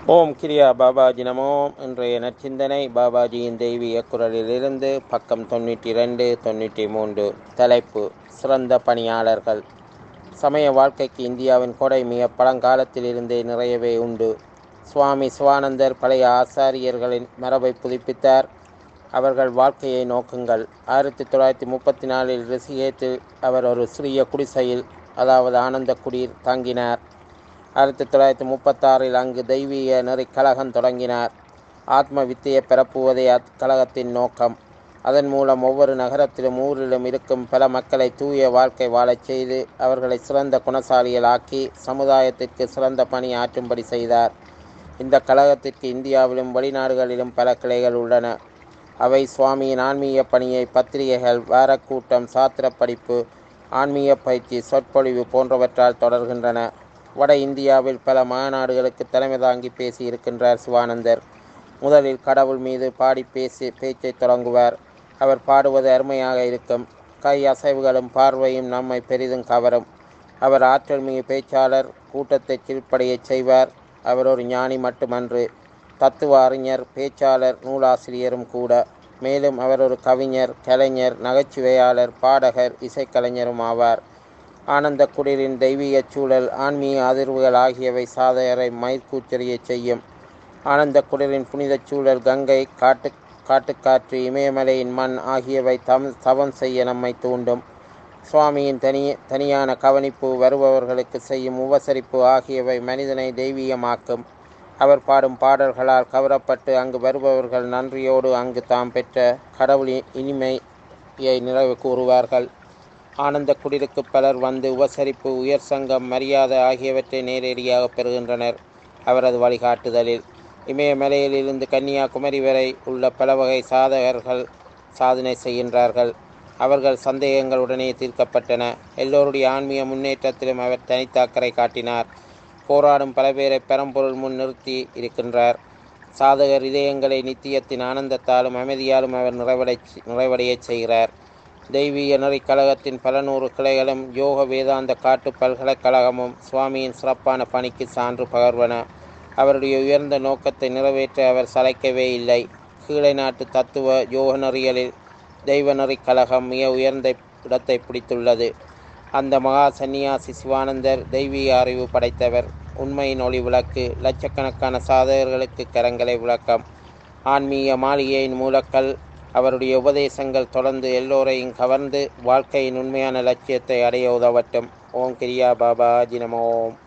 ஓம் கிரியா பாபாஜி நமோ இன்றைய நற்சிந்தனை பாபாஜியின் தெய்வீக குரலிலிருந்து பக்கம் தொண்ணூற்றி ரெண்டு தொண்ணூற்றி மூன்று தலைப்பு சிறந்த பணியாளர்கள் சமய வாழ்க்கைக்கு இந்தியாவின் கொடை மிக பழங்காலத்திலிருந்தே நிறையவே உண்டு சுவாமி சிவானந்தர் பழைய ஆசாரியர்களின் மரபை புதுப்பித்தார் அவர்கள் வாழ்க்கையை நோக்குங்கள் ஆயிரத்தி தொள்ளாயிரத்தி முப்பத்தி நாலில் ரிஷிகேத்தில் அவர் ஒரு சிறிய குடிசையில் அதாவது ஆனந்த குடியில் தங்கினார் ஆயிரத்தி தொள்ளாயிரத்தி முப்பத்தாறில் அங்கு தெய்வீக நெறி கழகம் தொடங்கினார் ஆத்ம வித்தையை பரப்புவதே அக்கழகத்தின் நோக்கம் அதன் மூலம் ஒவ்வொரு நகரத்திலும் ஊரிலும் இருக்கும் பல மக்களை தூய வாழ்க்கை வாழச் செய்து அவர்களை சிறந்த குணசாலிகளாக்கி சமுதாயத்திற்கு சிறந்த பணி ஆற்றும்படி செய்தார் இந்த கழகத்திற்கு இந்தியாவிலும் வெளிநாடுகளிலும் பல கிளைகள் உள்ளன அவை சுவாமியின் ஆன்மீக பணியை பத்திரிகைகள் வாரக்கூட்டம் சாத்திர படிப்பு ஆன்மீக பயிற்சி சொற்பொழிவு போன்றவற்றால் தொடர்கின்றன வட இந்தியாவில் பல மாநாடுகளுக்கு தலைமை தாங்கி பேசி இருக்கின்றார் சிவானந்தர் முதலில் கடவுள் மீது பாடி பேசி பேச்சை தொடங்குவார் அவர் பாடுவது அருமையாக இருக்கும் கை அசைவுகளும் பார்வையும் நம்மை பெரிதும் கவரும் அவர் ஆற்றல் மிகு பேச்சாளர் கூட்டத்தை கீழ்ப்படையச் செய்வார் அவர் ஒரு ஞானி மட்டுமன்று தத்துவ அறிஞர் பேச்சாளர் நூலாசிரியரும் கூட மேலும் அவர் ஒரு கவிஞர் கலைஞர் நகைச்சுவையாளர் பாடகர் இசைக்கலைஞரும் ஆவார் ஆனந்த குடிலின் தெய்வீக சூழல் ஆன்மீக அதிர்வுகள் ஆகியவை சாதகரை மயிர்கூச்சரியச் செய்யும் ஆனந்த குடிலின் புனிதச் சூழல் கங்கை காட்டு காட்டுக்காற்று இமயமலையின் மண் ஆகியவை தம் தவம் செய்ய நம்மை தூண்டும் சுவாமியின் தனி தனியான கவனிப்பு வருபவர்களுக்கு செய்யும் உபசரிப்பு ஆகியவை மனிதனை தெய்வீகமாக்கும் அவர் பாடும் பாடல்களால் கவரப்பட்டு அங்கு வருபவர்கள் நன்றியோடு அங்கு தாம் பெற்ற கடவுளின் இனிமையை நிறைவு கூறுவார்கள் ஆனந்த குடிலுக்கு பலர் வந்து உபசரிப்பு உயர் சங்கம் மரியாதை ஆகியவற்றை நேரடியாக பெறுகின்றனர் அவரது வழிகாட்டுதலில் இமயமலையிலிருந்து கன்னியாகுமரி வரை உள்ள பல வகை சாதகர்கள் சாதனை செய்கின்றார்கள் அவர்கள் சந்தேகங்களுடனே தீர்க்கப்பட்டன எல்லோருடைய ஆன்மீக முன்னேற்றத்திலும் அவர் தனித்தாக்கரை காட்டினார் போராடும் பல பேரை பெரம்பொருள் முன் நிறுத்தி இருக்கின்றார் சாதகர் இதயங்களை நித்தியத்தின் ஆனந்தத்தாலும் அமைதியாலும் அவர் நிறைவடை நிறைவடையச் செய்கிறார் தெய்வீக நெறி கழகத்தின் பல நூறு கிளைகளும் யோக வேதாந்த காட்டு பல்கலைக்கழகமும் சுவாமியின் சிறப்பான பணிக்கு சான்று பகர்வன அவருடைய உயர்ந்த நோக்கத்தை நிறைவேற்ற அவர் சளைக்கவே இல்லை கீழை நாட்டு தத்துவ யோக நெறிகளில் தெய்வ நெறி கழகம் மிக உயர்ந்த இடத்தை பிடித்துள்ளது அந்த மகா சந்நியாசி சிவானந்தர் தெய்வீக அறிவு படைத்தவர் உண்மையின் ஒளி விளக்கு லட்சக்கணக்கான சாதகர்களுக்கு கரங்களை விளக்கம் ஆன்மீக மாளிகையின் மூலக்கல் அவருடைய உபதேசங்கள் தொடர்ந்து எல்லோரையும் கவர்ந்து வாழ்க்கையின் உண்மையான லட்சியத்தை அடைய உதவட்டும் ஓம் கிரியா பாபா ஜினமோம்